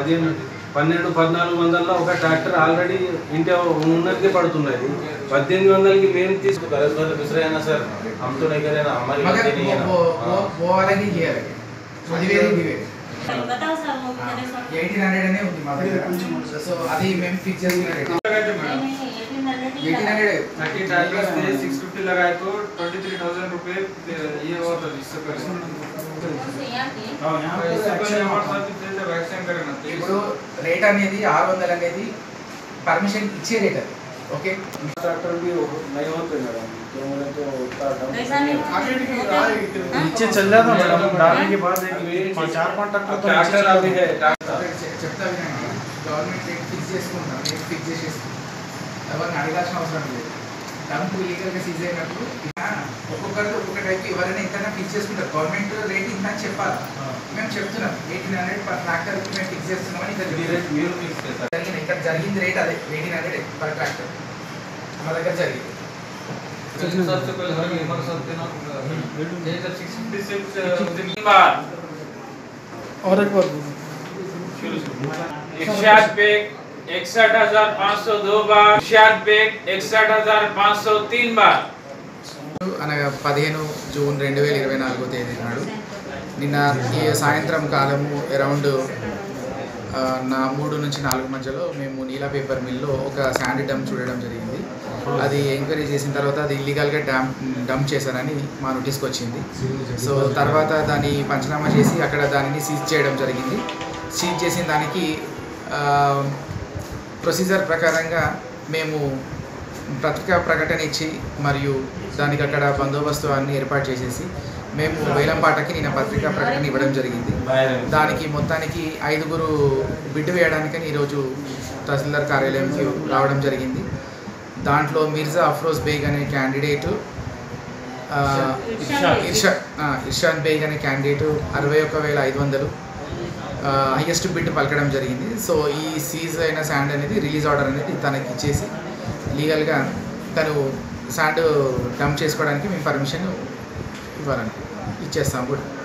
పదిహేను పన్నెండు పద్నాలుగు వందల్లో ఒక ట్రాక్టర్ ఆల్రెడీ ఇంటి ఉన్నదికే పడుతున్నది పద్దెనిమిది వందలకి మేము తీసుకు गरज भर दूसरे है ना सर हम तो नहीं करे ना हमारी मगर गलती नहीं है ना वो वो हाँ। वो अलग ही ये अलग है అది వేరే ఇది వేరే बताओ सर वो कितने सौ ఎయిటీన్ హండ్రెడ్ అనే ఉంది మా దగ్గర సో అది మేము ఫిక్స్ చేసుకున్న రేట్ नहीं नहीं एटीन हंड्रेड ही ఎయిటీన్ लगा। హండ్రెడ్ थर्टी ट्रैक्टर्स थे सिक्स फिफ्टी लगाए तो ट्वेंटी थ्री थाउजेंड रुपये ये हुआ था इससे पहले उससे यहाँ की इससे पहले हमारे साथ भी थे थे वैक्सीन करना था ఇప్పుడు రేట్ అనేది ఆరు వందలు అనేది పర్మిషన్ ఇచ్చే రేట్ అది ఓకే ट्रैक्टर भी नहीं होते मैडम तो मुझे तो उतना दम- ऐसा नहीं हाँ? नीचे चल रहा था मैडम डालने के बाद एक चार पाँच ट्रैक्टर तो नीचे ट्रैक्टर चल अभी रहा है ट्रैक्टर చె- చెప్తా వినండి గవర్నమెంట్ రేట్ ఫిక్స్ చేసుకుంటాం రేట్ ఫిక్స్ చేసేసుకుంటాం ఎవరిని అడగాల్సిన అవసరం లేదు డంప్ లీగల్గా సీజ్ అయినప్పుడు ఇలా ఒక్కొక్కరితో ఒక్కొక్క టైప్ ఎవరైనా ఇంతైనా ఫిక్స్ చేసుకుంటారు గవర్నమెంట్ రేట్ ఇంత అని చెప్పాలి మేము చెప్తున్నాం ఎయిటీన్ హండ్రెడ్ పర్ ట్రాక్టర్కి మేము ఫిక్స్ చేస్తున్నామని ఇక్కడ ये रेट మీరు ఫిక్స్ చేస్తారు జరిగింది ఇక్కడ జరిగింది రేట్ అదే ఎయిటీన్ హండ్రెడ్ పర్ ట్రాక్టర్ మా దగ్గర జరిగింది सबसे पहले हमें हमारे साथ देना ये जब सिक्स फिफ्टी सिक्स तीन बार और एक बार इर्शाद पे इकसठ हजार पाँच सौ दो बार इर्शाद पे इकसठ हजार पाँच सौ तीन बार అనగా పదిహేను జూన్ రెండు వేల ఇరవై నాలుగో తేదీ నాడు నిన్న ఈ సాయంత్రం కాలము అరౌండ్ నా మూడు నుంచి నాలుగు మధ్యలో మేము నీలా పేపర్ మిల్లో ఒక శాండ్ డంప్ చూడడం జరిగింది అది ఎంక్వైరీ చేసిన తర్వాత అది ఇల్లీగల్గా డ్యామ్ డంప్ చేశారని మా నోటీస్కి వచ్చింది సో తర్వాత దాన్ని పంచనామా చేసి అక్కడ దానిని సీజ్ చేయడం జరిగింది సీజ్ చేసిన దానికి ప్రొసీజర్ ప్రకారంగా మేము పత్రికా ప్రకటన ఇచ్చి మరియు దానికి అక్కడ బందోబస్తు అన్ని ఏర్పాటు చేసేసి మేము వేలంపాటకి నిన్న పత్రికా ప్రకటన ఇవ్వడం జరిగింది దానికి మొత్తానికి ఐదుగురు బిడ్డు వేయడానికని ఈరోజు తహసీల్దార్ కార్యాలయంకి రావడం జరిగింది దాంట్లో మిర్జా అఫ్రోజ్ బేగ్ అనే క్యాండిడేటు ఆ, ఇర్షా ఆ, ఇర్షాద్ బేగ్ అనే క్యాండిడేటు అరవై ఒక్క వేల ఐదు వందలు హైయెస్ట్ బిడ్ పలకడం జరిగింది సో ఈ సీజ్ అయిన శాండ్ అనేది రిలీజ్ ఆర్డర్ అనేది తనకి ఇచ్చేసి లీగల్గా తను శాండ్ డంప్ చేసుకోవడానికి మేము పర్మిషన్ ఇవ్వాలని ఇచ్చేస్తాం కూడా